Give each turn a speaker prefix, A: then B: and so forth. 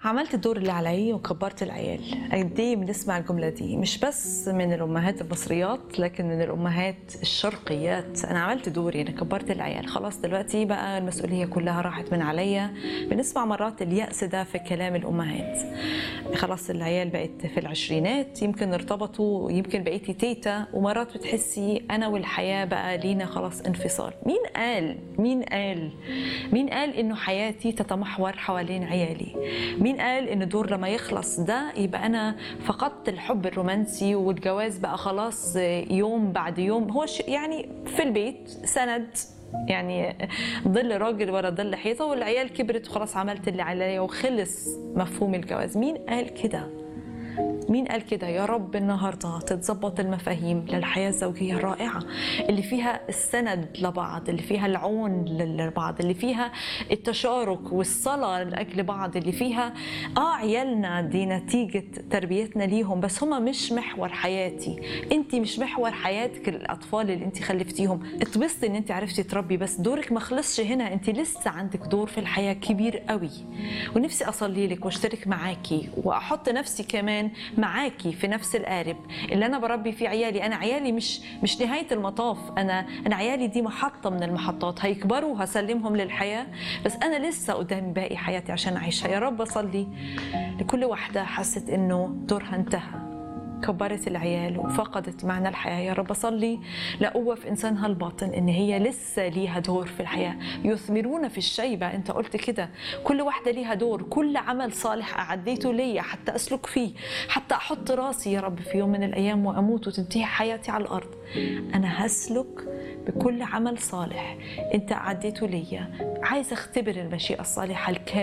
A: عملت الدور اللي علي وكبرت العيال قد ايه بنسمع الجمله دي مش بس من الامهات المصريات لكن من الامهات الشرقيات انا عملت دوري انا كبرت العيال خلاص دلوقتي بقى المسؤوليه كلها راحت من عليا بنسمع مرات الياس ده في كلام الامهات خلاص العيال بقت في العشرينات يمكن ارتبطوا يمكن بقيتي تيتا ومرات بتحسي انا والحياه بقى لينا خلاص انفصال مين قال مين قال مين قال انه حياتي تتمحور حوالين عيالي مين قال ان الدور لما يخلص ده يبقى انا فقدت الحب الرومانسي والجواز بقى خلاص يوم بعد يوم هو ش- يعني في البيت سند يعني ظل راجل ورا ظل حيطه والعيال كبرت وخلاص عملت اللي عليا وخلص مفهوم الجواز مين قال كده مين قال كده يا رب النهارده تتظبط المفاهيم للحياه الزوجيه الرائعه اللي فيها السند لبعض اللي فيها العون لبعض اللي فيها التشارك والصلاه لاجل بعض اللي فيها اه عيالنا دي نتيجه تربيتنا ليهم بس هم مش محور حياتي انت مش محور حياتك الاطفال اللي انت خلفتيهم اتبسطي ان انت عرفتي تربي بس دورك ما خلصش هنا انت لسه عندك دور في الحياه كبير قوي ونفسي اصلي لك واشترك معاكي واحط نفسي كمان معاكي في نفس القارب اللي انا بربي فيه عيالي انا عيالي مش مش نهايه المطاف انا انا عيالي دي محطه من المحطات هيكبروا وهسلمهم للحياه بس انا لسه قدامي باقي حياتي عشان اعيشها يا رب اصلي لكل واحده حست انه دورها انتهى كبرت العيال وفقدت معنى الحياة يا رب أصلي لقوة في إنسانها الباطن إن هي لسه ليها دور في الحياة يثمرون في الشيبة أنت قلت كده كل واحدة ليها دور كل عمل صالح أعديته ليا حتى أسلك فيه حتى أحط راسي يا رب في يوم من الأيام وأموت وتنتهي حياتي على الأرض أنا هسلك بكل عمل صالح أنت أعديته ليا عايزة أختبر المشيئة الصالحة الكاملة